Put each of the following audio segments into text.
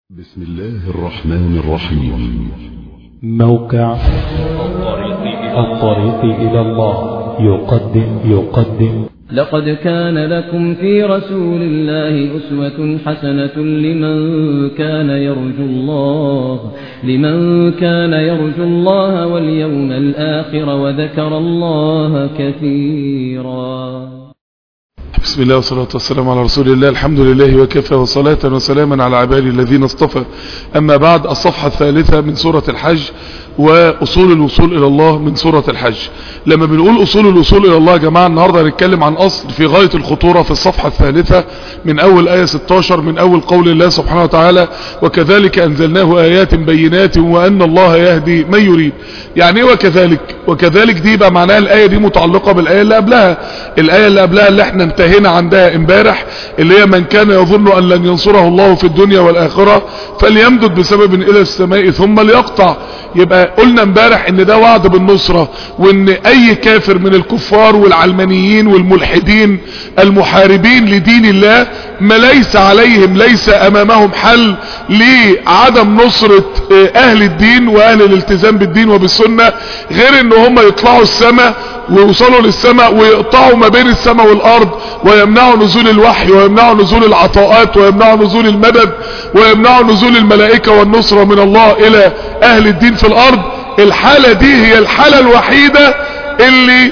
بسم الله الرحمن الرحيم موقع الطريق إلى الله يقدم يقدم لقد كان لكم في رسول الله أسوة حسنة لمن كان يرجو الله لمن كان يرجو الله واليوم الآخر وذكر الله كثيرا بسم الله والصلاة والسلام على رسول الله الحمد لله وكفى وصلاة وسلاما على عبادي الذين اصطفى أما بعد الصفحة الثالثة من سورة الحج وأصول الوصول إلى الله من سورة الحج لما بنقول أصول الوصول إلى الله يا جماعة النهاردة هنتكلم عن أصل في غاية الخطورة في الصفحة الثالثة من أول آية 16 من أول قول الله سبحانه وتعالى وكذلك أنزلناه آيات بينات وأن الله يهدي من يريد يعني إيه وكذلك وكذلك دي بقى معناها الآية دي متعلقة بالآية اللي قبلها الآية اللي قبلها اللي احنا انتهينا عندها امبارح اللي هي من كان يظن أن لن ينصره الله في الدنيا والآخرة فليمدد بسبب إلى السماء ثم ليقطع يبقى قلنا امبارح ان ده وعد بالنصرة وان اي كافر من الكفار والعلمانيين والملحدين المحاربين لدين الله ما ليس عليهم ليس امامهم حل لعدم نصرة اهل الدين واهل الالتزام بالدين وبالسنة غير ان هم يطلعوا السماء ويوصلوا للسماء ويقطعوا ما بين السماء والارض ويمنعوا نزول الوحي ويمنعوا نزول العطاءات ويمنعوا نزول المدد ويمنعوا نزول الملائكة والنصرة من الله الى اهل الدين في الارض الحالة دي هي الحالة الوحيدة اللي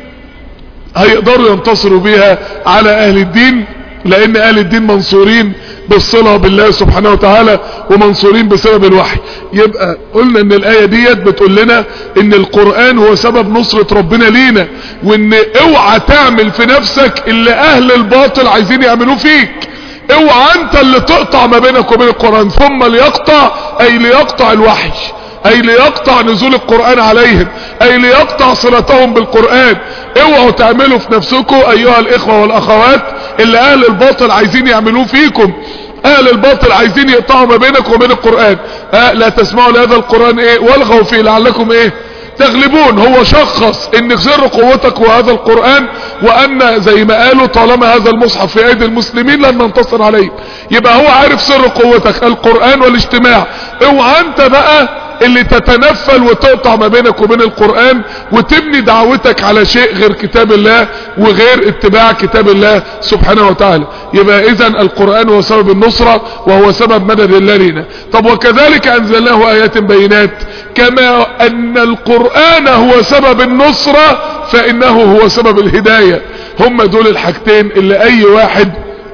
هيقدروا ينتصروا بيها على اهل الدين لان اهل الدين منصورين بالصلة بالله سبحانه وتعالى ومنصورين بسبب الوحي يبقى قلنا ان الاية ديت بتقول لنا ان القرآن هو سبب نصرة ربنا لينا وان اوعى تعمل في نفسك اللي اهل الباطل عايزين يعملوه فيك اوعى انت اللي تقطع ما بينك وبين القرآن ثم ليقطع اي ليقطع الوحي اي ليقطع نزول القرآن عليهم اي ليقطع صلتهم بالقرآن اوعوا تعملوا في نفسكم ايها الاخوة والاخوات اللي اهل الباطل عايزين يعملوه فيكم اهل الباطل عايزين يقطعوا ما بينك وبين القرآن آه لا تسمعوا لهذا القرآن ايه والغوا فيه لعلكم ايه تغلبون هو شخص ان سر قوتك هو هذا القرآن وان زي ما قالوا طالما هذا المصحف في ايدي المسلمين لن ننتصر عليه يبقى هو عارف سر قوتك القرآن والاجتماع اوعى انت بقى اللي تتنفل وتقطع ما بينك وبين القرآن وتبني دعوتك على شيء غير كتاب الله وغير اتباع كتاب الله سبحانه وتعالى يبقى اذا القرآن هو سبب النصرة وهو سبب مدد الله لنا طب وكذلك انزلناه ايات بينات كما ان القرآن هو سبب النصرة فانه هو سبب الهداية هم دول الحاجتين اللي اي واحد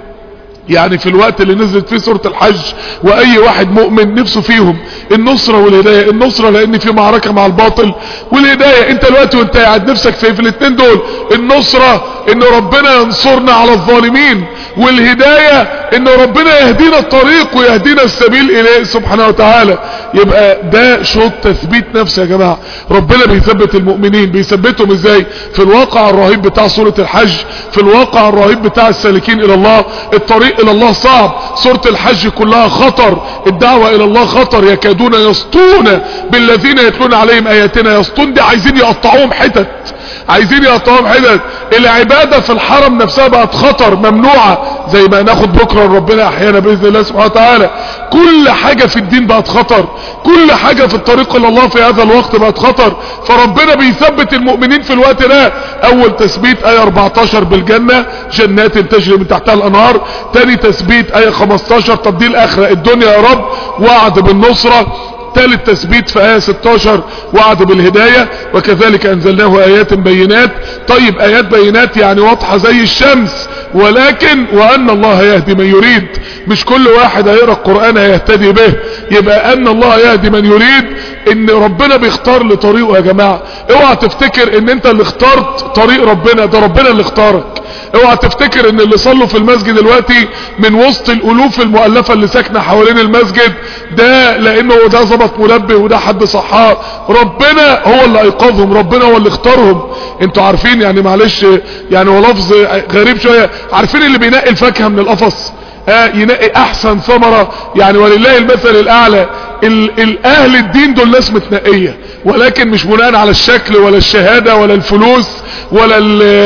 يعني في الوقت اللي نزلت فيه سورة الحج واي واحد مؤمن نفسه فيهم النصرة والهداية النصرة لان في معركة مع الباطل والهداية انت الوقت وانت قاعد نفسك في, في الاثنين دول النصرة ان ربنا ينصرنا على الظالمين والهداية ان ربنا يهدينا الطريق ويهدينا السبيل اليه سبحانه وتعالى يبقى ده شوط تثبيت نفس يا جماعة ربنا بيثبت المؤمنين بيثبتهم ازاي في الواقع الرهيب بتاع سورة الحج في الواقع الرهيب بتاع السالكين الى الله الطريق الى الله صعب سورة الحج كلها خطر الدعوة الى الله خطر يكادون يسطون بالذين يتلون عليهم اياتنا يسطون دي عايزين يقطعوهم حتت عايزين يقطعوهم حتت العبادة في الحرم نفسها بقت خطر ممنوعة زي ما ناخد بكرة ربنا احيانا باذن الله سبحانه وتعالى كل حاجة في الدين بقت خطر كل حاجة في الطريق الى الله في هذا الوقت بقت خطر فربنا بيثبت المؤمنين في الوقت ده اول تثبيت اية 14 بالجنة جنات تجري من تحتها الانهار تاني تثبيت اية 15 تبديل الاخرة الدنيا يا رب وعد بالنصرة ثالث تثبيت في آية 16 وعد بالهداية وكذلك أنزلناه آيات بينات طيب آيات بينات يعني واضحة زي الشمس ولكن وأن الله يهدي من يريد مش كل واحد هيقرأ القرآن هيهتدي به يبقى أن الله يهدي من يريد ان ربنا بيختار لطريقه يا جماعة اوعى تفتكر ان انت اللي اخترت طريق ربنا ده ربنا اللي اختارك اوعى تفتكر ان اللي صلوا في المسجد دلوقتي من وسط الالوف المؤلفة اللي ساكنة حوالين المسجد ده لانه ده ظبط منبه وده حد صحاه ربنا هو اللي ايقظهم ربنا هو اللي اختارهم انتوا عارفين يعني معلش يعني هو لفظ غريب شوية عارفين اللي بينقي الفاكهة من القفص آه ينقي احسن ثمرة يعني ولله المثل الاعلى الاهل الدين دول ناس متنقية ولكن مش بناء على الشكل ولا الشهادة ولا الفلوس ولا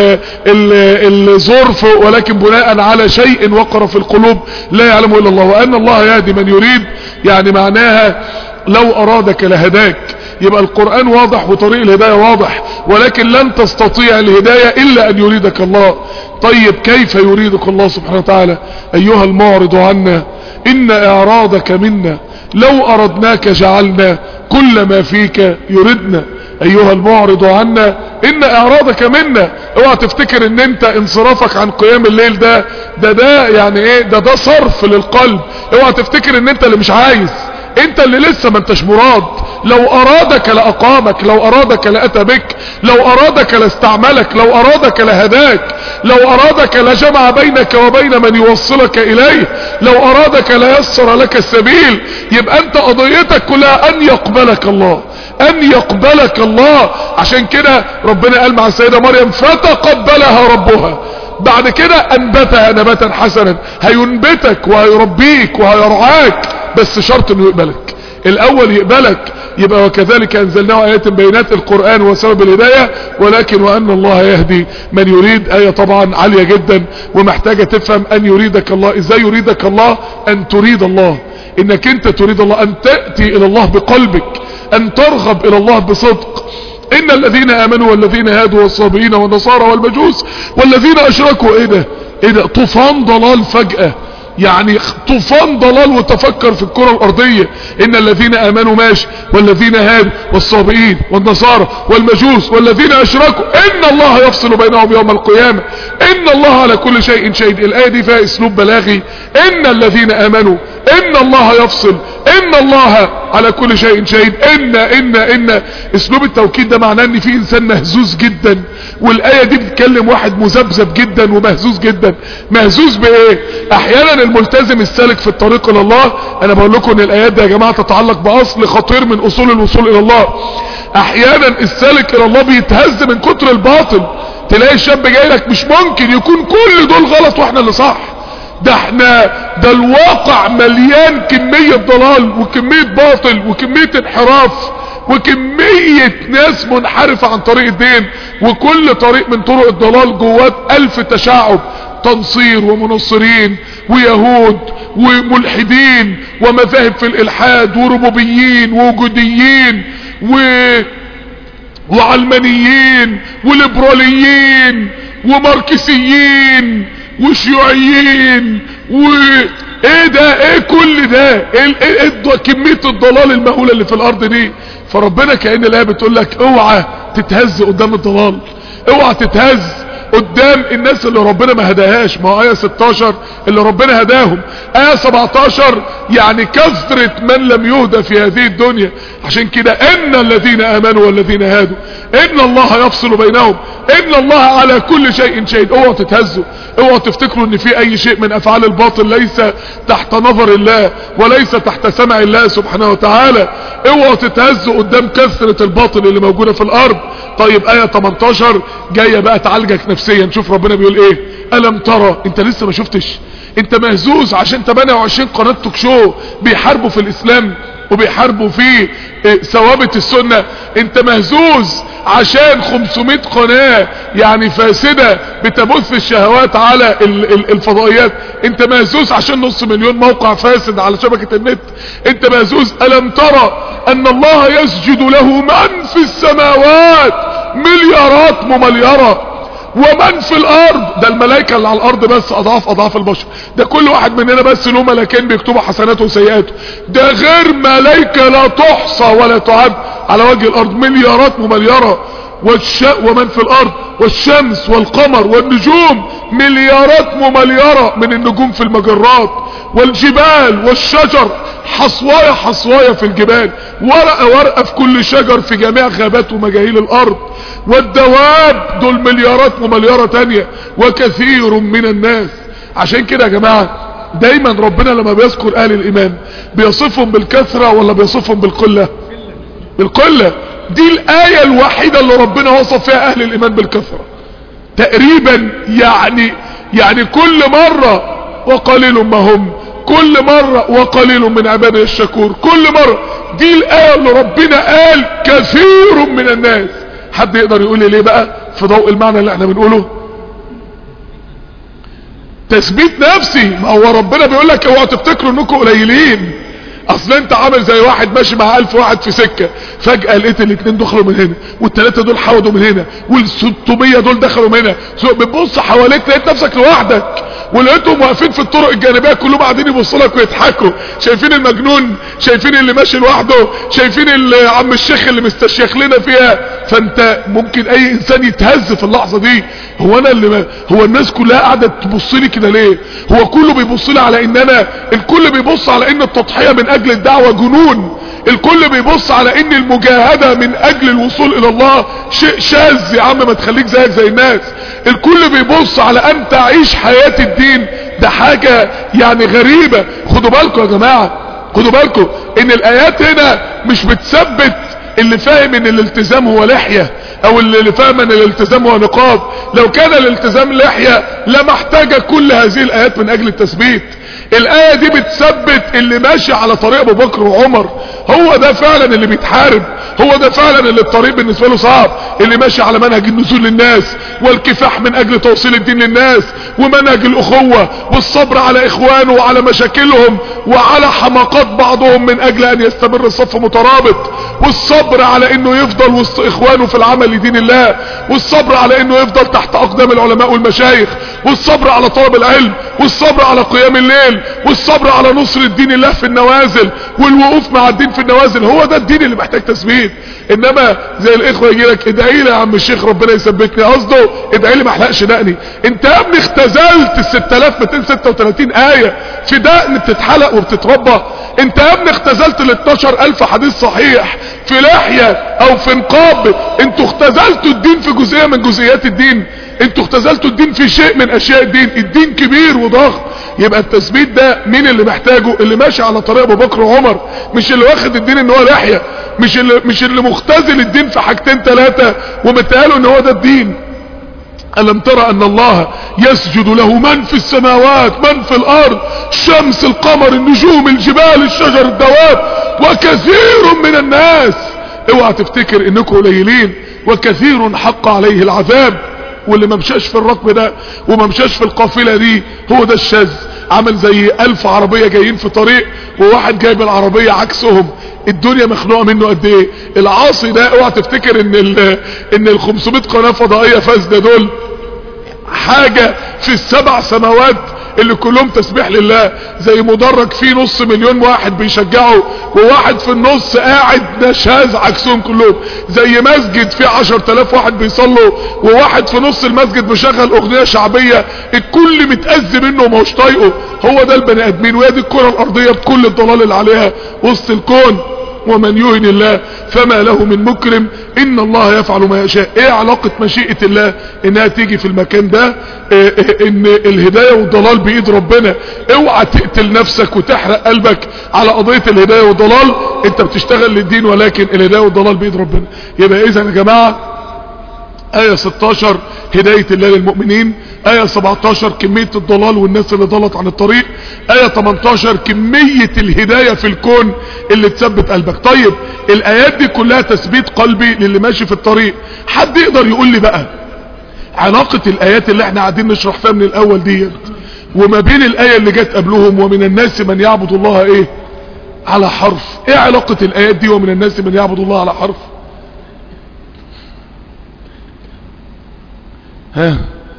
الظرف ولكن بناء على شيء وقر في القلوب لا يعلمه الا الله وان الله يهدي من يريد يعني معناها لو ارادك لهداك يبقى القرآن واضح وطريق الهداية واضح ولكن لن تستطيع الهداية الا ان يريدك الله طيب كيف يريدك الله سبحانه وتعالى ايها المعرض عنا ان اعراضك منا لو اردناك جعلنا كل ما فيك يردنا ايها المعرض عنا ان اعراضك منا اوعى تفتكر ان انت انصرافك عن قيام الليل ده ده ده يعني ايه ده ده صرف للقلب اوعى تفتكر ان انت اللي مش عايز انت اللي لسه ما انتش مراد لو ارادك لاقامك لو ارادك لاتى بك لو ارادك لاستعملك لو ارادك لهداك لو ارادك لجمع بينك وبين من يوصلك اليه لو ارادك ليسر لك السبيل يبقى انت قضيتك كلها ان يقبلك الله ان يقبلك الله عشان كده ربنا قال مع السيدة مريم فتقبلها ربها بعد كده انبتها نباتا حسنا هينبتك وهيربيك وهيرعاك بس شرط انه يقبلك الاول يقبلك يبقى وكذلك انزلناه ايات بينات القرآن وسبب الهداية ولكن وان الله يهدي من يريد اية طبعا عالية جدا ومحتاجة تفهم ان يريدك الله ازاي يريدك الله ان تريد الله انك انت تريد الله ان تأتي الى الله بقلبك ان ترغب الى الله بصدق ان الذين امنوا والذين هادوا والصابئين والنصارى والمجوس والذين اشركوا ايه ده ايه ده طوفان ضلال فجأة يعني طوفان ضلال وتفكر في الكرة الارضية ان الذين امنوا ماشي والذين هادوا والصابئين والنصارى والمجوس والذين اشركوا ان الله يفصل بينهم يوم القيامة ان الله على كل شيء شهيد الاية دي فيها اسلوب بلاغي ان الذين امنوا ان الله يفصل ان الله على كل شيء شهيد ان ان ان اسلوب التوكيد ده معناه ان في انسان مهزوز جدا والايه دي بتتكلم واحد مذبذب جدا ومهزوز جدا مهزوز بايه احيانا الملتزم السالك في الطريق الى الله انا بقول لكم ان الايات دي يا جماعه تتعلق باصل خطير من اصول الوصول الى الله احيانا السالك الى الله بيتهز من كتر الباطل تلاقي الشاب جاي لك مش ممكن يكون كل دول غلط واحنا اللي صح ده احنا ده الواقع مليان كمية ضلال وكمية باطل وكمية انحراف وكمية ناس منحرفة عن طريق الدين وكل طريق من طرق الضلال جواه الف تشعب تنصير ومنصرين ويهود وملحدين ومذاهب في الالحاد وربوبيين ووجوديين و وعلمانيين وليبراليين وماركسيين وشيوعيين و ايه ده ايه كل ده ايه, إيه, إيه كمية الضلال المهولة اللي في الارض دي فربنا كأن الايه بتقول لك اوعى تتهز قدام الضلال اوعى تتهز قدام الناس اللي ربنا ما هداهاش ما هو آية 16 اللي ربنا هداهم آية 17 يعني كثرة من لم يهدى في هذه الدنيا عشان كده ان الذين امنوا والذين هادوا ان الله يفصل بينهم ان الله على كل شيء شهيد اوعوا تتهزوا اوعوا تفتكروا ان في اي شيء من افعال الباطل ليس تحت نظر الله وليس تحت سمع الله سبحانه وتعالى اوعوا تتهزوا قدام كثرة الباطل اللي موجودة في الارض طيب اية 18 جاية بقى تعالجك نفسيا شوف ربنا بيقول ايه الم ترى انت لسه ما شفتش انت مهزوز عشان 28 قناة توك شو بيحاربوا في الاسلام وبيحاربوا في ثوابت السنة انت مهزوز عشان 500 قناة يعني فاسدة بتبث الشهوات على الفضائيات انت مهزوز عشان نص مليون موقع فاسد على شبكة النت انت مهزوز الم ترى ان الله يسجد له من في السماوات مليارات ممليرة ومن في الارض ده الملائكة اللي على الارض بس اضعاف اضعاف البشر ده كل واحد مننا بس له ملكين بيكتبوا حسناته وسيئاته ده غير ملائكة لا تحصى ولا تعد على وجه الارض مليارات ممليرة والش... ومن في الارض والشمس والقمر والنجوم مليارات ممليرة من النجوم في المجرات والجبال والشجر حصوايا حصوايا في الجبال ورقة ورقة في كل شجر في جميع غابات ومجاهيل الارض والدواب دول مليارات ومليارة تانية وكثير من الناس عشان كده يا جماعة دايما ربنا لما بيذكر اهل الايمان بيصفهم بالكثرة ولا بيصفهم بالقلة بالقلة دي الاية الوحيدة اللي ربنا وصف فيها اهل الايمان بالكثرة تقريبا يعني يعني كل مرة وقليل ما هم كل مرة وقليل من عباده الشكور كل مرة دي الآية اللي ربنا قال كثير من الناس حد يقدر يقول لي ليه بقى في ضوء المعنى اللي احنا بنقوله تثبيت نفسي ما هو ربنا بيقول لك اوعوا تفتكروا انكم قليلين اصل انت عامل زي واحد ماشي مع الف واحد في سكة فجأة لقيت الاتنين دخلوا من هنا والتلاتة دول حودوا من هنا والستمية دول دخلوا من هنا بتبص حواليك لقيت نفسك لوحدك ولقيتهم واقفين في الطرق الجانبية كلهم قاعدين يبصوا لك ويضحكوا شايفين المجنون شايفين اللي ماشي لوحده شايفين اللي عم الشيخ اللي مستشيخ لنا فيها فانت ممكن اي انسان يتهز في اللحظة دي هو انا اللي ما هو الناس كلها قاعدة تبص لي كده ليه هو كله بيبص لي على ان انا الكل بيبص على ان التضحية من اجل الدعوة جنون الكل بيبص على ان المجاهدة من اجل الوصول الى الله شيء شاذ يا عم ما تخليك زيك زي الناس الكل بيبص على ان تعيش حياة الدين ده حاجة يعني غريبة خدوا بالكم يا جماعة خدوا بالكم ان الايات هنا مش بتثبت اللي فاهم ان الالتزام هو لحية او اللي فاهم ان الالتزام هو نقاب لو كان الالتزام لحية لما احتاج كل هذه الايات من اجل التثبيت الايه دي بتثبت اللي ماشي على طريق ابو بكر وعمر هو ده فعلا اللي بيتحارب هو ده فعلا اللي الطريق بالنسبه له صعب اللي ماشي على منهج النزول للناس والكفاح من اجل توصيل الدين للناس ومنهج الاخوه والصبر على اخوانه وعلى مشاكلهم وعلى حماقات بعضهم من اجل ان يستمر الصف مترابط والصبر على انه يفضل وسط اخوانه في العمل لدين الله والصبر على انه يفضل تحت اقدام العلماء والمشايخ والصبر على طلب العلم والصبر على قيام الليل والصبر على نصر الدين الله في النوازل والوقوف مع الدين في النوازل هو ده الدين اللي محتاج تثبيت انما زي الاخوه يجي لك ادعي لي يا عم الشيخ ربنا يثبتني قصده ادعي لي ما احلقش دقني انت يا ابني اختزلت ال 6236 ايه في دقن بتتحلق وبتتربى انت يا ابني اختزلت ال 12000 حديث صحيح في لحيه او في نقاب انتوا اختزلتوا الدين في جزئيه من جزئيات الدين انتوا اختزلتوا الدين في شيء من اشياء الدين الدين كبير وضخم يبقى التثبيت ده مين اللي محتاجه اللي ماشي على طريق ابو بكر وعمر مش اللي واخد الدين ان هو لحيه مش اللي مش اللي مختزل الدين في حاجتين ثلاثه ومتقاله ان هو ده الدين ألم ترى أن الله يسجد له من في السماوات من في الأرض الشمس القمر النجوم الجبال الشجر الدواب وكثير من الناس اوعى تفتكر انكم قليلين وكثير حق عليه العذاب واللي ما مشاش في الركب ده وما مشاش في القافلة دي هو ده الشاذ عمل زي ألف عربية جايين في طريق وواحد جايب العربية عكسهم الدنيا مخنوقه منه قد ايه العاصي ده اوعى تفتكر ان ال ان ال 500 قناه فضائيه فاسده دول حاجه في السبع سماوات اللي كلهم تسبيح لله زي مدرج فيه نص مليون واحد بيشجعوا وواحد في النص قاعد نشاز عكسهم كلهم زي مسجد فيه عشر تلاف واحد بيصلوا وواحد في نص المسجد مشغل اغنية شعبية الكل متأذي منه وماهوش طايقه هو ده البني ادمين وهي دي الكرة الارضية بكل الضلال اللي عليها وسط الكون ومن يهن الله فما له من مكرم ان الله يفعل ما يشاء ايه علاقة مشيئة الله انها تيجي في المكان ده إيه إيه ان الهداية والضلال بايد ربنا اوعى تقتل نفسك وتحرق قلبك على قضية الهداية والضلال انت بتشتغل للدين ولكن الهداية والضلال بايد ربنا يبقى اذا يا جماعة آية 16 هداية الله للمؤمنين آية 17 كمية الضلال والناس اللي ضلت عن الطريق آية 18 كمية الهداية في الكون اللي تثبت قلبك طيب الآيات دي كلها تثبيت قلبي للي ماشي في الطريق حد يقدر يقول لي بقى علاقة الآيات اللي احنا قاعدين نشرح فيها من الأول ديت وما بين الآية اللي جت قبلهم ومن الناس من يعبد الله ايه على حرف ايه علاقة الآيات دي ومن الناس من يعبد الله على حرف ها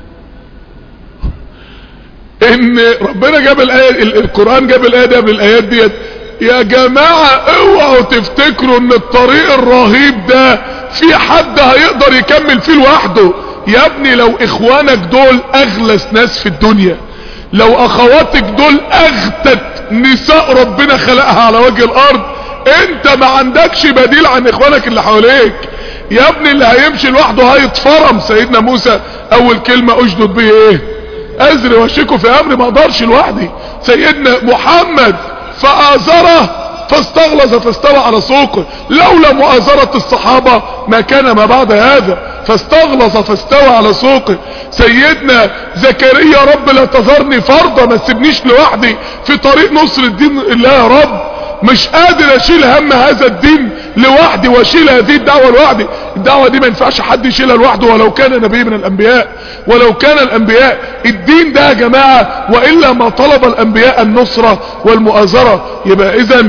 ان ربنا جاب الايه القران جاب الايه دي قبل الايات ديت يا جماعه اوعوا تفتكروا ان الطريق الرهيب ده في حد هيقدر يكمل فيه لوحده يا ابني لو اخوانك دول اغلس ناس في الدنيا لو اخواتك دول اغتت نساء ربنا خلقها على وجه الارض انت ما عندكش بديل عن اخوانك اللي حواليك يا ابني اللي هيمشي لوحده هيتفرم سيدنا موسى اول كلمة اشدد به ايه ازري واشكه في امري ما اقدرش لوحدي سيدنا محمد فآزره فاستغلظ فاستوى على سوقه لولا مؤازرة الصحابة ما كان ما بعد هذا فاستغلظ فاستوى على سوقه سيدنا زكريا رب لا تذرني فرضا ما تسيبنيش لوحدي في طريق نصر الدين الله يا رب مش قادر اشيل هم هذا الدين لوحدي واشيل هذه الدعوة لوحدي الدعوة دي ما ينفعش حد يشيلها لوحده ولو كان نبي من الانبياء ولو كان الانبياء الدين ده يا جماعة وإلا ما طلب الانبياء النصرة والمؤازرة يبقى اذا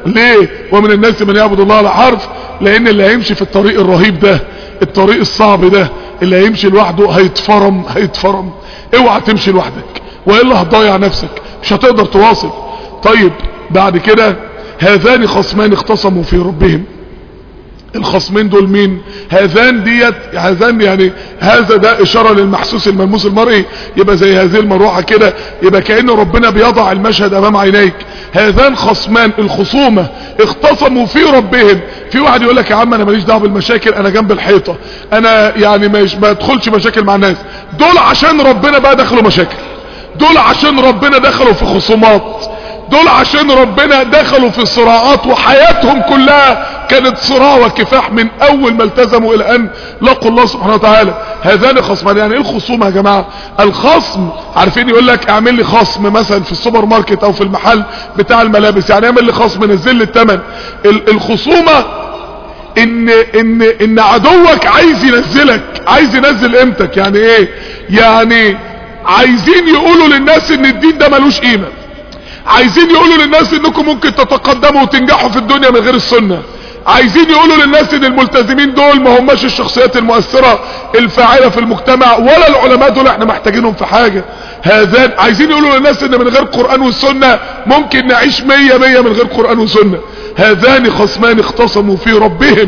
ليه ومن الناس من يعبد الله على حرف لان اللي هيمشي في الطريق الرهيب ده الطريق الصعب ده اللي هيمشي لوحده هيتفرم هيتفرم اوعى تمشي لوحدك والا هتضيع نفسك مش هتقدر تواصل طيب بعد كده هذان خصمان اختصموا في ربهم الخصمين دول مين هذان ديت هذان يعني هذا ده اشارة للمحسوس الملموس المرئي يبقى زي هذه المروحة كده يبقى كأن ربنا بيضع المشهد امام عينيك هذان خصمان الخصومة اختصموا في ربهم في واحد يقول لك يا عم انا ماليش دعوه بالمشاكل انا جنب الحيطة انا يعني مش ما ادخلش مشاكل مع الناس دول عشان ربنا بقى دخلوا مشاكل دول عشان ربنا دخلوا في خصومات دول عشان ربنا دخلوا في صراعات وحياتهم كلها كانت صراع وكفاح من اول ما التزموا الى ان لقوا الله سبحانه وتعالى هذان خصمان يعني ايه الخصوم يا جماعة الخصم عارفين يقول لك اعمل لي خصم مثلا في السوبر ماركت او في المحل بتاع الملابس يعني اعمل لي خصم نزل لي الثمن الخصومة ان ان ان عدوك عايز ينزلك عايز ينزل قيمتك يعني ايه يعني عايزين يقولوا للناس ان الدين ده ملوش قيمه عايزين يقولوا للناس انكم ممكن تتقدموا وتنجحوا في الدنيا من غير السنة عايزين يقولوا للناس ان الملتزمين دول ما هماش الشخصيات المؤثرة الفاعلة في المجتمع ولا العلماء دول احنا محتاجينهم في حاجة هذان عايزين يقولوا للناس ان من غير قرآن والسنة ممكن نعيش مية مية من غير قرآن وسنة هذان خصمان اختصموا في ربهم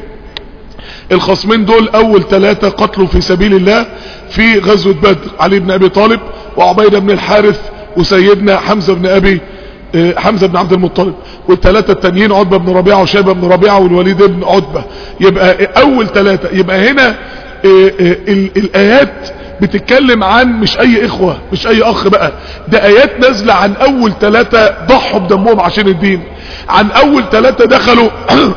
الخصمين دول اول ثلاثة قتلوا في سبيل الله في غزوة بدر علي بن ابي طالب وعبيدة بن الحارث وسيدنا حمزة بن ابي حمزة بن عبد المطلب والثلاثة التانيين عتبة بن ربيعة وشيبة بن ربيعة والوليد بن عتبة يبقى اول ثلاثة يبقى هنا الايات بتتكلم عن مش اي اخوة مش اي اخ بقى ده ايات نازلة عن اول ثلاثة ضحوا بدمهم عشان الدين عن اول ثلاثة دخلوا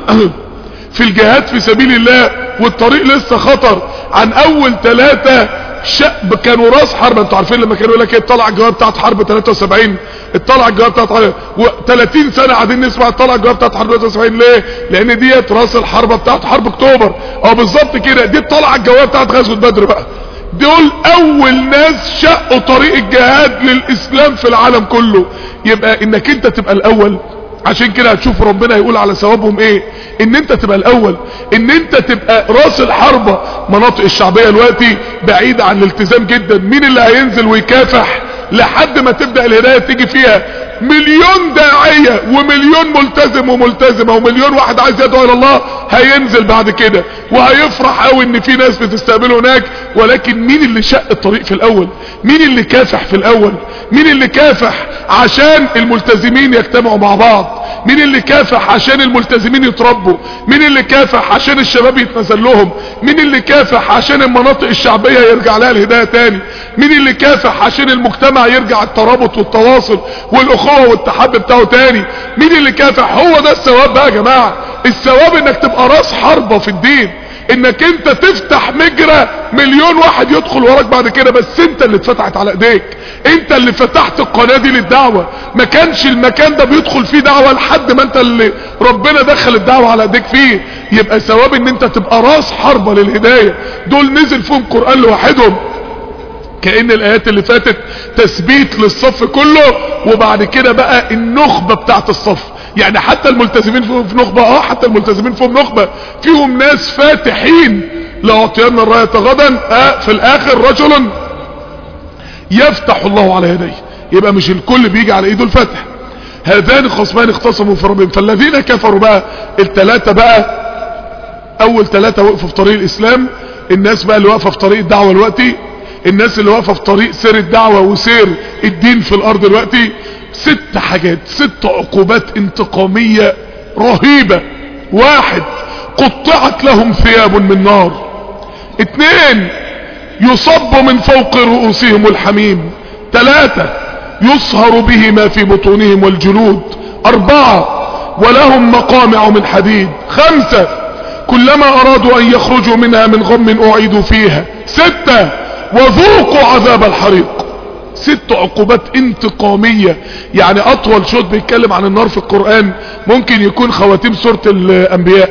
في الجهاد في سبيل الله والطريق لسه خطر عن اول ثلاثة شاب كانوا راس حرب انتوا عارفين لما كانوا يقول لك ايه الطلعه الجواب بتاعت حرب 73 الطلعه الجواب بتاعت حرب و30 سنه قاعدين نسمع الطلعه الجواب بتاعت حرب 73 ليه لان ديت راس الحربه بتاعت حرب اكتوبر اه بالظبط كده دي الطلعه الجواب بتاعت غزوه بدر بقى دول اول ناس شقوا طريق الجهاد للاسلام في العالم كله يبقى انك انت تبقى الاول عشان كده هتشوف ربنا يقول على ثوابهم ايه ان انت تبقى الاول ان انت تبقى راس الحربة مناطق الشعبية دلوقتي بعيدة عن الالتزام جدا مين اللي هينزل ويكافح لحد ما تبدأ الهداية تيجي فيها مليون داعية ومليون ملتزم وملتزمة ومليون واحد عايز يدعو الى الله هينزل بعد كده وهيفرح قوي ان في ناس بتستقبله هناك ولكن مين اللي شق الطريق في الاول مين اللي كافح في الاول مين اللي كافح عشان الملتزمين يجتمعوا مع بعض مين اللي كافح عشان الملتزمين يتربوا مين اللي كافح عشان الشباب يتنزل لهم مين اللي كافح عشان المناطق الشعبية يرجع لها الهداية تاني مين اللي كافح عشان المجتمع يرجع الترابط والتواصل والاخوة والتحب بتاعه تاني مين اللي كافح هو ده الثواب بقى يا جماعة الثواب انك تبقى راس حربة في الدين انك انت تفتح مجرى مليون واحد يدخل وراك بعد كده بس انت اللي اتفتحت على ايديك انت اللي فتحت القناة دي للدعوة ما كانش المكان ده بيدخل فيه دعوة لحد ما انت اللي ربنا دخل الدعوة على ايديك فيه يبقى ثواب ان انت تبقى راس حربة للهداية دول نزل فيهم قرآن لوحدهم كأن الايات اللي فاتت تثبيت للصف كله وبعد كده بقى النخبة بتاعت الصف يعني حتى الملتزمين فيهم في نخبة اه حتى الملتزمين فيهم نخبة فيهم ناس فاتحين لأعطينا الراية غدا آه في الاخر رجل يفتح الله على يديه يبقى مش الكل بيجي على ايده الفتح هذان خصمان اختصموا في ربهم فالذين كفروا بقى التلاتة بقى اول تلاتة وقفوا في طريق الاسلام الناس بقى اللي واقفة في طريق الدعوة دلوقتي الناس اللي واقفة في طريق سير الدعوة وسير الدين في الارض دلوقتي ست حاجات ست عقوبات انتقامية رهيبة واحد قطعت لهم ثياب من نار اتنين يصب من فوق رؤوسهم الحميم ثلاثة يصهر به ما في بطونهم والجلود اربعة ولهم مقامع من حديد خمسة كلما ارادوا ان يخرجوا منها من غم اعيدوا فيها ستة وذوقوا عذاب الحريق ست عقوبات انتقامية يعني اطول شوط بيتكلم عن النار في القرآن ممكن يكون خواتيم سورة الانبياء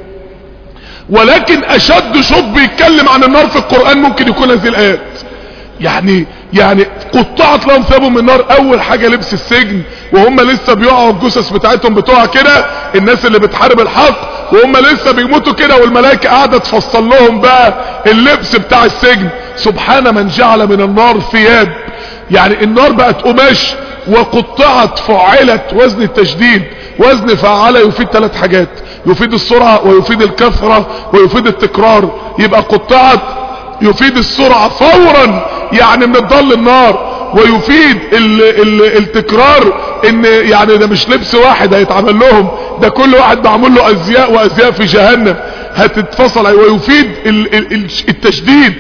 ولكن اشد شوط بيتكلم عن النار في القرآن ممكن يكون هذه الايات يعني يعني قطعت لهم ثيابهم من النار اول حاجة لبس السجن وهم لسه بيقعوا الجثث بتاعتهم بتوع كده الناس اللي بتحارب الحق وهم لسه بيموتوا كده والملائكة قاعدة تفصل لهم بقى اللبس بتاع السجن سبحان من جعل من النار ثياب يعني النار بقت قماش وقطعت فعلت وزن التشديد وزن فعالة يفيد ثلاث حاجات يفيد السرعة ويفيد الكثرة ويفيد التكرار يبقى قطعت يفيد السرعة فورا يعني من الضل النار ويفيد ال ال التكرار ان يعني ده مش لبس واحد هيتعمل لهم ده كل واحد معمول له ازياء وازياء في جهنم هتتفصل ويفيد ال ال التشديد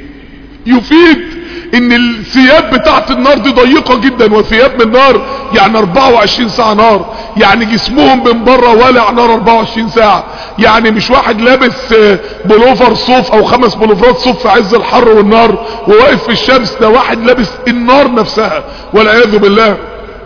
يفيد ان الثياب بتاعت النار دي ضيقة جدا وثياب من نار يعني 24 ساعة نار يعني جسمهم من بره والع نار 24 ساعة يعني مش واحد لابس بلوفر صوف او خمس بلوفرات صوف في عز الحر والنار وواقف في الشمس ده واحد لابس النار نفسها والعياذ بالله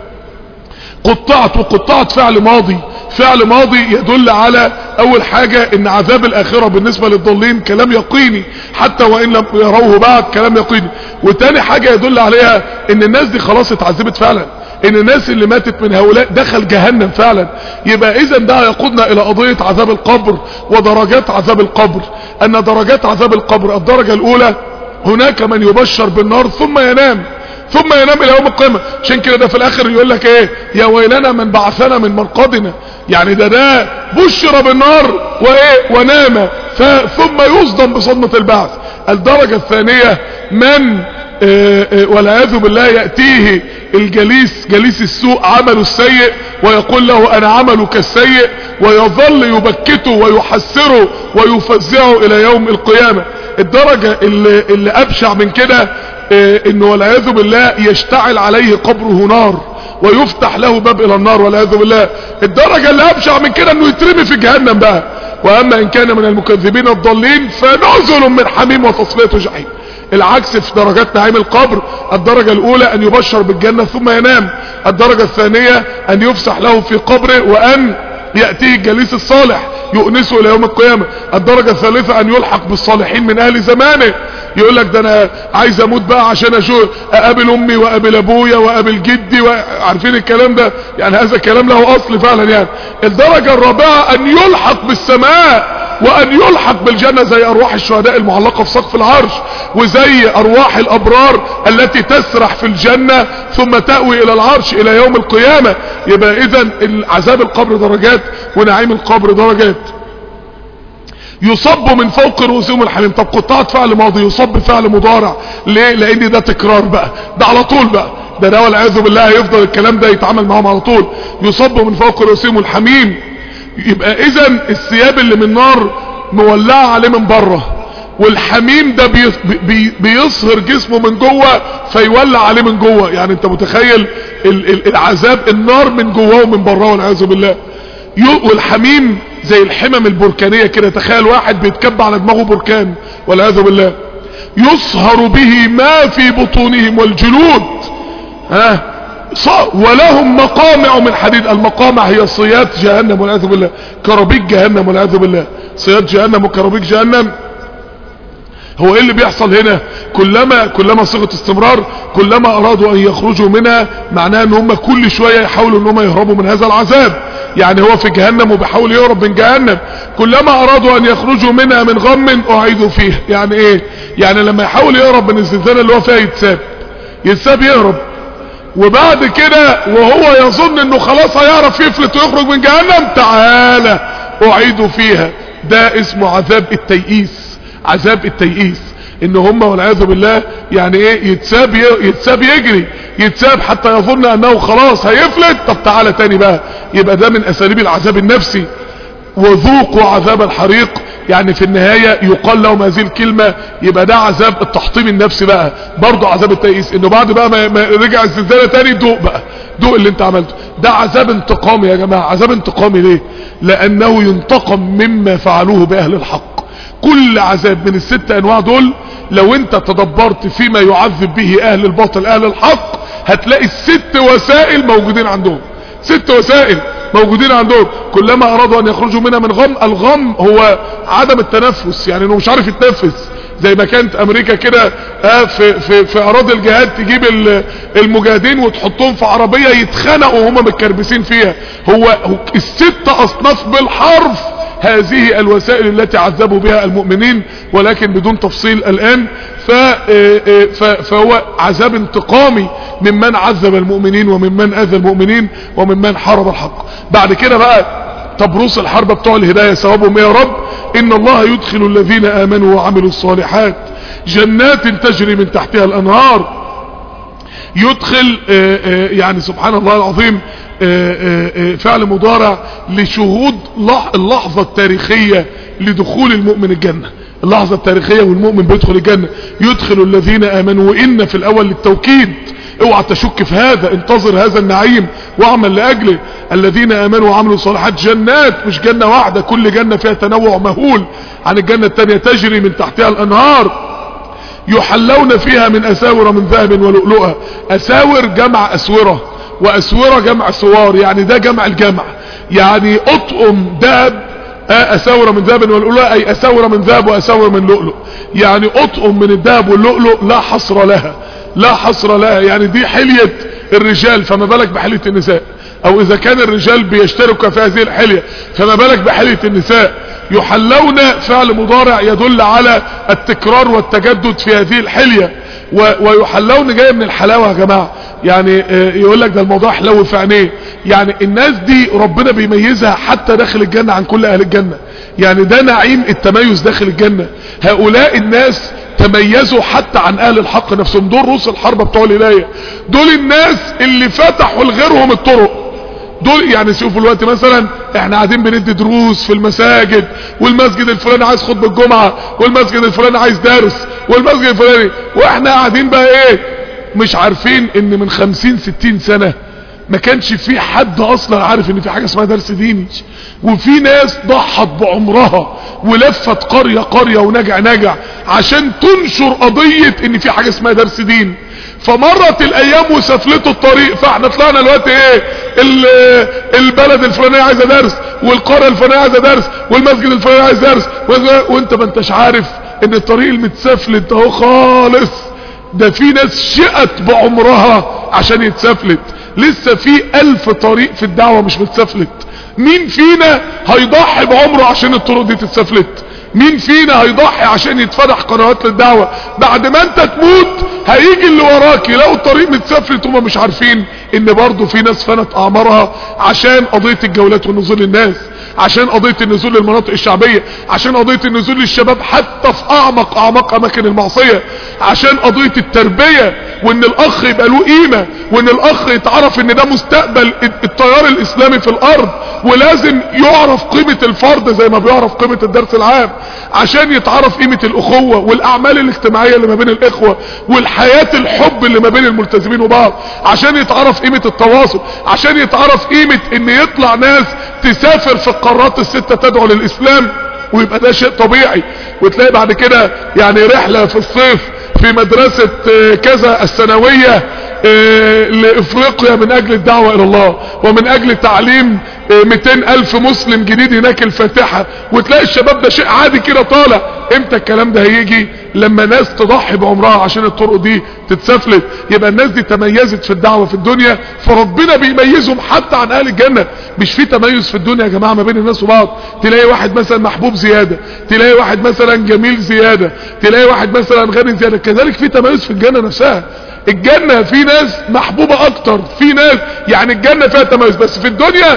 قطعت وقطعت فعل ماضي فعل ماضي يدل على اول حاجة ان عذاب الاخرة بالنسبة للضالين كلام يقيني حتى وان لم يروه بعد كلام يقيني وتاني حاجة يدل عليها ان الناس دي خلاص اتعذبت فعلا ان الناس اللي ماتت من هؤلاء دخل جهنم فعلا يبقى اذا ده يقودنا الى قضية عذاب القبر ودرجات عذاب القبر ان درجات عذاب القبر الدرجة الاولى هناك من يبشر بالنار ثم ينام ثم ينام الى يوم القيامة عشان كده ده في الاخر يقول لك ايه يا ويلنا من بعثنا من مرقدنا يعني ده ده بشر بالنار وايه ونام ثم يصدم بصدمة البعث الدرجة الثانية من والعياذ بالله يأتيه الجليس جليس السوء عمله السيء ويقول له انا عملك السيء ويظل يبكته ويحسره ويفزعه الى يوم القيامة الدرجة اللي, اللي ابشع من كده انه والعياذ بالله يشتعل عليه قبره نار ويفتح له باب الى النار والعياذ بالله الدرجة اللي ابشع من كده انه يترمي في جهنم بقى واما ان كان من المكذبين الضالين فنزل من حميم وتصلية جحيم العكس في درجات نعيم القبر الدرجة الاولى ان يبشر بالجنة ثم ينام الدرجة الثانية ان يفسح له في قبره وان يأتيه الجليس الصالح يؤنسه الى يوم القيامة الدرجة الثالثة ان يلحق بالصالحين من اهل زمانه يقول لك ده انا عايز اموت بقى عشان اشوف اقابل امي واقابل ابويا واقابل جدي عارفين الكلام ده يعني هذا الكلام له اصل فعلا يعني الدرجة الرابعة ان يلحق بالسماء وان يلحق بالجنة زي ارواح الشهداء المعلقة في سقف العرش وزي ارواح الابرار التي تسرح في الجنة ثم تأوي الى العرش الى يوم القيامة يبقى اذا عذاب القبر درجات ونعيم القبر درجات يصب من فوق رؤوسهم الحميم طب قطعت فعل ماضي يصب فعل مضارع ليه لان ده تكرار بقى ده على طول بقى ده ده والعياذ بالله هيفضل الكلام ده يتعامل معاهم على طول يصب من فوق رؤوسهم الحميم يبقى اذا الثياب اللي من نار مولعه عليه من بره والحميم ده بي بي بيصهر جسمه من جوه فيولع عليه من جوه يعني انت متخيل ال ال العذاب النار من جوه ومن بره والعياذ بالله والحميم زي الحمم البركانية كده تخيل واحد بيتكب على دماغه بركان والعياذ بالله يصهر به ما في بطونهم والجلود ها ولهم مقامع من حديد المقامع هي صيات جهنم والعياذ بالله كرابيك جهنم والعياذ بالله صيات جهنم وكرابيك جهنم هو ايه اللي بيحصل هنا كلما كلما صيغه استمرار كلما ارادوا ان يخرجوا منها معناها ان هم كل شويه يحاولوا ان هم يهربوا من هذا العذاب يعني هو في جهنم وبيحاول يهرب من جهنم كلما ارادوا ان يخرجوا منها من غم اعيدوا فيها يعني ايه يعني لما يحاول يهرب من الزنزانه اللي هو فيها يتساب يتساب يهرب وبعد كده وهو يظن انه خلاص هيعرف يفلت ويخرج من جهنم تعالى اعيدوا فيها ده اسمه عذاب التيئيس عذاب التيئيس ان هم والعياذ بالله يعني ايه يتساب يتساب يجري يتساب حتى يظن انه خلاص هيفلت طب تعالى تاني بقى يبقى ده من اساليب العذاب النفسي وذوقوا عذاب الحريق يعني في النهاية يقال لهم هذه الكلمة يبقى ده عذاب التحطيم النفسي بقى برضه عذاب التيئيس انه بعد بقى ما, ما رجع الزلزال تاني دوق بقى دوق اللي انت عملته ده عذاب انتقامي يا جماعة عذاب انتقامي ليه لانه ينتقم مما فعلوه باهل الحق كل عذاب من الست انواع دول لو انت تدبرت فيما يعذب به اهل الباطل اهل الحق هتلاقي الست وسائل موجودين عندهم ست وسائل موجودين عندهم كلما ارادوا ان يخرجوا منها من غم الغم هو عدم التنفس يعني انه مش عارف يتنفس زي ما كانت امريكا كده آه في, في, في اراضي الجهاد تجيب المجاهدين وتحطهم في عربية يتخنقوا وهم متكربسين فيها هو الست اصناف بالحرف هذه الوسائل التي عذبوا بها المؤمنين ولكن بدون تفصيل الآن فهو عذاب انتقامي ممن عذب المؤمنين وممن أذى المؤمنين وممن حارب الحق بعد كده بقى تبروس الحرب بتوع الهداية ثوابهم يا رب إن الله يدخل الذين آمنوا وعملوا الصالحات جنات تجري من تحتها الأنهار يدخل يعني سبحان الله العظيم فعل مضارع لشهود اللحظة التاريخية لدخول المؤمن الجنة اللحظة التاريخية والمؤمن بيدخل الجنة يدخل الذين آمنوا وإن في الأول للتوكيد اوعى تشك في هذا انتظر هذا النعيم واعمل لأجله الذين آمنوا وعملوا صالحات جنات مش جنة واحدة كل جنة فيها تنوع مهول عن الجنة التانية تجري من تحتها الأنهار يحلون فيها من أساور من ذهب ولؤلؤة أساور جمع أسورة وأسورة جمع سوار يعني ده جمع الجمع يعني أطقم ذهب أساور من ذهب واللؤلؤ أي أساور من ذهب وأساور من لؤلؤ يعني أطقم من الذهب واللؤلؤ لا حصر لها لا حصر لها يعني دي حلية الرجال فما بالك بحلية النساء او اذا كان الرجال بيشتركوا في هذه الحلية فما بالك بحلية النساء يحلون فعل مضارع يدل على التكرار والتجدد في هذه الحلية ويحلون جاي من الحلاوة يا جماعة يعني يقول لك ده الموضوع حلو في عينيه يعني الناس دي ربنا بيميزها حتى داخل الجنة عن كل اهل الجنة يعني ده نعيم التميز داخل الجنة هؤلاء الناس تميزوا حتى عن اهل الحق نفسهم دول رؤوس الحرب بتوع الولاية دول الناس اللي فتحوا لغيرهم الطرق دول يعني شوفوا الوقت مثلا احنا قاعدين بندي دروس في المساجد والمسجد الفلاني عايز خطبه الجمعه والمسجد الفلاني عايز درس والمسجد الفلاني واحنا قاعدين بقى ايه مش عارفين ان من خمسين ستين سنه ما كانش في حد اصلا عارف ان في حاجه اسمها درس ديني وفي ناس ضحت بعمرها ولفت قريه قريه ونجع نجع عشان تنشر قضيه ان في حاجه اسمها درس دين فمرت الايام وسفلته الطريق فاحنا طلعنا الوقت ايه البلد الفلانيه عايزه درس والقريه الفلانيه عايزه درس والمسجد الفلاني عايز درس وانت ما انتش عارف ان الطريق المتسفلت اهو خالص ده في ناس شقت بعمرها عشان يتسفلت لسه في الف طريق في الدعوة مش متسفلت مين فينا هيضحي بعمره عشان الطرق دي تتسفلت مين فينا هيضحي عشان يتفتح قنوات للدعوة بعد ما انت تموت هيجي اللي وراك يلاقوا الطريق متسفلت هما مش عارفين ان برضه في ناس فنت اعمارها عشان قضية الجولات والنزول للناس عشان قضية النزول للمناطق الشعبية عشان قضية النزول للشباب حتى في اعمق اعمق اماكن المعصية عشان قضية التربية وان الاخ يبقى له قيمة وان الاخ يتعرف ان ده مستقبل التيار الاسلامي في الارض ولازم يعرف قيمة الفرد زي ما بيعرف قيمة الدرس العام عشان يتعرف قيمة الاخوة والاعمال الاجتماعية اللي ما بين الاخوة والحياة الحب اللي ما بين الملتزمين وبعض عشان يتعرف قيمة التواصل عشان يتعرف قيمة ان يطلع ناس تسافر في القارات الستة تدعو للاسلام ويبقى ده شيء طبيعي وتلاقي بعد كده يعني رحلة في الصيف في مدرسة كذا الثانوية لافريقيا من اجل الدعوة الى الله ومن اجل تعليم 200 الف مسلم جديد هناك الفاتحة وتلاقي الشباب ده شيء عادي كده طالع امتى الكلام ده هيجي لما ناس تضحي بعمرها عشان الطرق دي تتسفلت يبقى الناس دي تميزت في الدعوة في الدنيا فربنا بيميزهم حتى عن اهل الجنة مش في تميز في الدنيا يا جماعة ما بين الناس وبعض تلاقي واحد مثلا محبوب زيادة تلاقي واحد مثلا جميل زيادة تلاقي واحد مثلا غني زيادة كذلك في تميز في الجنة نفسها الجنة في ناس محبوبة اكتر في ناس يعني الجنة فيها تميز بس في الدنيا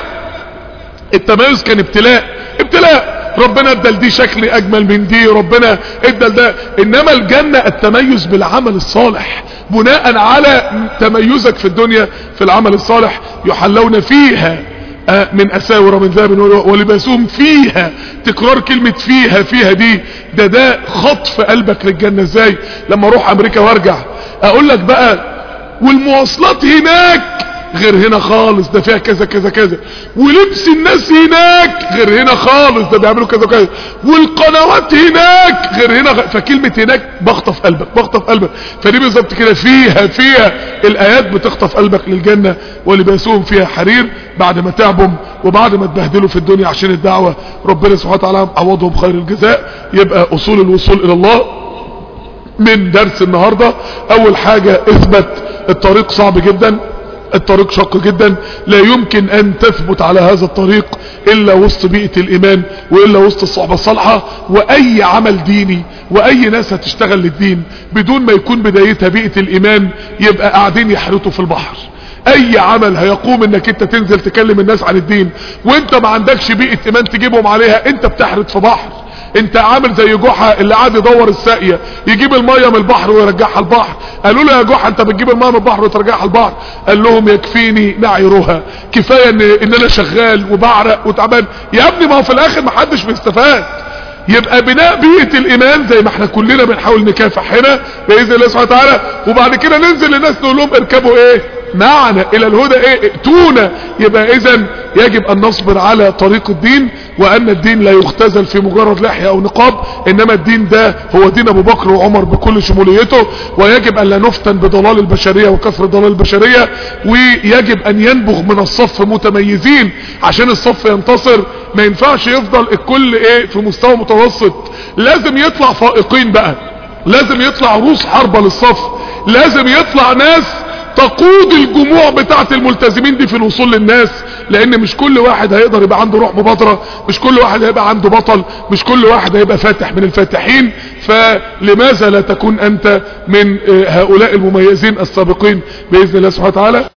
التميز كان ابتلاء ابتلاء ربنا ادى دي شكل اجمل من دي ربنا ادى ده انما الجنة التميز بالعمل الصالح بناء على تميزك في الدنيا في العمل الصالح يحلون فيها من اساور من ذهب ولباسهم فيها تكرار كلمة فيها فيها دي ده ده خطف قلبك للجنة ازاي لما اروح امريكا وارجع اقول لك بقى والمواصلات هناك غير هنا خالص ده فيها كذا كذا كذا ولبس الناس هناك غير هنا خالص ده بيعملوا كذا كذا والقنوات هناك غير هنا غ... فكلمة هناك بخطف قلبك بخطف قلبك فدي بالظبط كده فيها فيها الايات بتخطف قلبك للجنة ولباسهم فيها حرير بعد ما تعبوا وبعد ما تبهدلوا في الدنيا عشان الدعوة ربنا سبحانه وتعالى عوضهم خير الجزاء يبقى اصول الوصول الى الله من درس النهاردة اول حاجة اثبت الطريق صعب جدا الطريق شق جدا لا يمكن ان تثبت على هذا الطريق الا وسط بيئة الايمان والا وسط الصحبة الصالحة واي عمل ديني واي ناس هتشتغل للدين بدون ما يكون بدايتها بيئة الايمان يبقى قاعدين يحرطوا في البحر اي عمل هيقوم انك انت تنزل تكلم الناس عن الدين وانت ما عندكش بيئة ايمان تجيبهم عليها انت بتحرط في بحر انت عامل زي جحا اللي قاعد يدور الساقية يجيب المية من البحر ويرجعها البحر قالوا له يا جحا انت بتجيب المية من البحر وترجعها البحر قال لهم يكفيني نعيرها كفاية ان, ان انا شغال وبعرق وتعبان يا ابني ما هو في الاخر ما حدش بيستفاد يبقى بناء بيئة الايمان زي ما احنا كلنا بنحاول نكافح هنا باذن الله سبحانه وتعالى وبعد كده ننزل للناس نقول لهم اركبوا ايه معنا الى الهدى ايه ائتونا يبقى اذا يجب ان نصبر على طريق الدين وان الدين لا يختزل في مجرد لحية او نقاب انما الدين ده هو دين ابو بكر وعمر بكل شموليته ويجب ان لا نفتن بضلال البشرية وكثرة ضلال البشرية ويجب ان ينبغ من الصف متميزين عشان الصف ينتصر ما ينفعش يفضل الكل ايه في مستوى متوسط لازم يطلع فائقين بقى لازم يطلع روس حربة للصف لازم يطلع ناس تقود الجموع بتاعت الملتزمين دي في الوصول للناس لان مش كل واحد هيقدر يبقى عنده روح مبادرة مش كل واحد هيبقى عنده بطل مش كل واحد هيبقى فاتح من الفاتحين فلماذا لا تكون انت من هؤلاء المميزين السابقين باذن الله سبحانه وتعالى